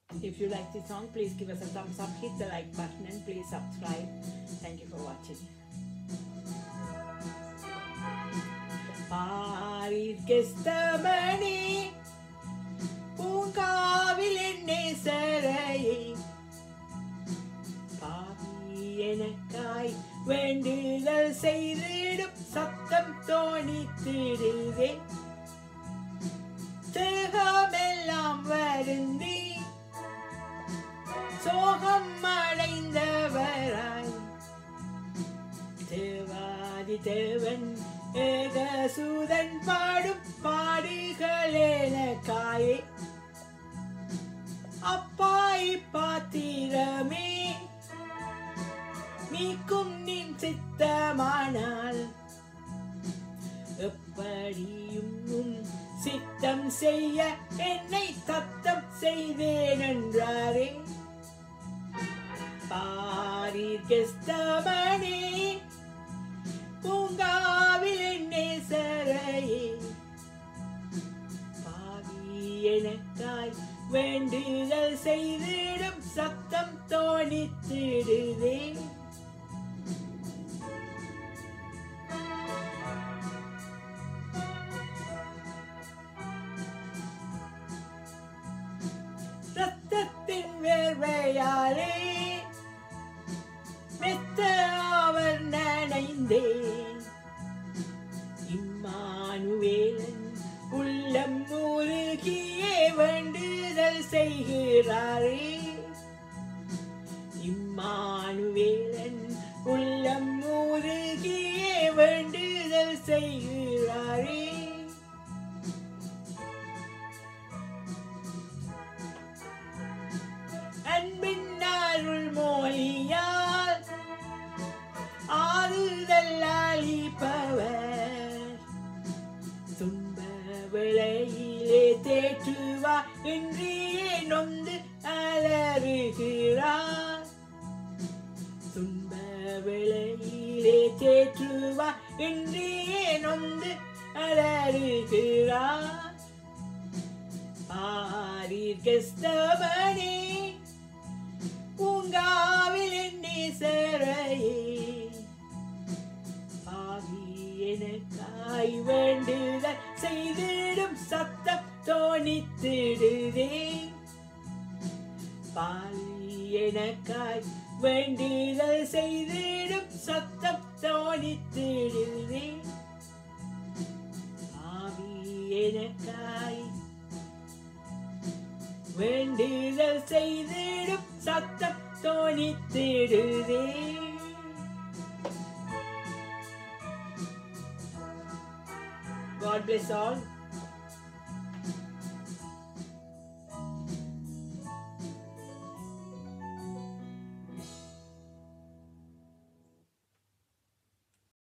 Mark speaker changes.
Speaker 1: If you like this song, please give us a thumbs up, hit the like button, and please subscribe. Thank you for watching. ஆரிர்கெஸ்தமணி பூங்காவில் என்னை சரையை பாவி எனக்காய் வேண்டுதல் செய்திடும் சத்தம் தோணித்திடுதே தேகமெல்லாம் வருந்தி சோகம் அடைந்தவராய் தேவாதி தேவன் ஏகசூதன் பாடும் பாடுகள் எனக்காயே அப்பாய் பாத்திரமே நீக்கும் நின் சித்தமானால் எப்படியும் உம் சித்தம் செய்ய என்னை தத்தம் செய்தேன் என்றாரே பாரிகஸ்தமனே பூங்காவில் என்னை சரையே பாவி எனக்காய் வேண்டுதல் செய்திடும் சத்தம் தோணித்திடுதே ரத்தத்தின் வேர்வையாலே மெத்த அவர் நனைந்தேன் இம்மானுவேலன் உள்ளம் முருகியே வேண்டுதல் செய்கிறாரே இம்மானுவேலன் உள்ளம் முருகியே வேண்டுதல் செய்கிறாரே அன்பின் அருள் மொழியால் ஆறுதல் அளிப்பவர் துன்ப விளையிலே தேற்றுவா இன்றியே நொந்து அலறுகிறார் துன்ப விளையிலே தேற்றுவா இன்றியே நொந்து அலறுகிறார் ஆரிகஸ்தவனே பூங்காவில் என்னை சரையே ஆவி எனக்காய் வேண்டுதல் செய்திடும் சத்தம் தோணித்திடுதே பாவி எனக்காய் வேண்டுதல் செய்திடும் சத்தம் தோணித்திடுதே ஆவி எனக்காய் வேண்டுதல் செய்திடும் சத்தம் தோணித்திடுதே God bless all.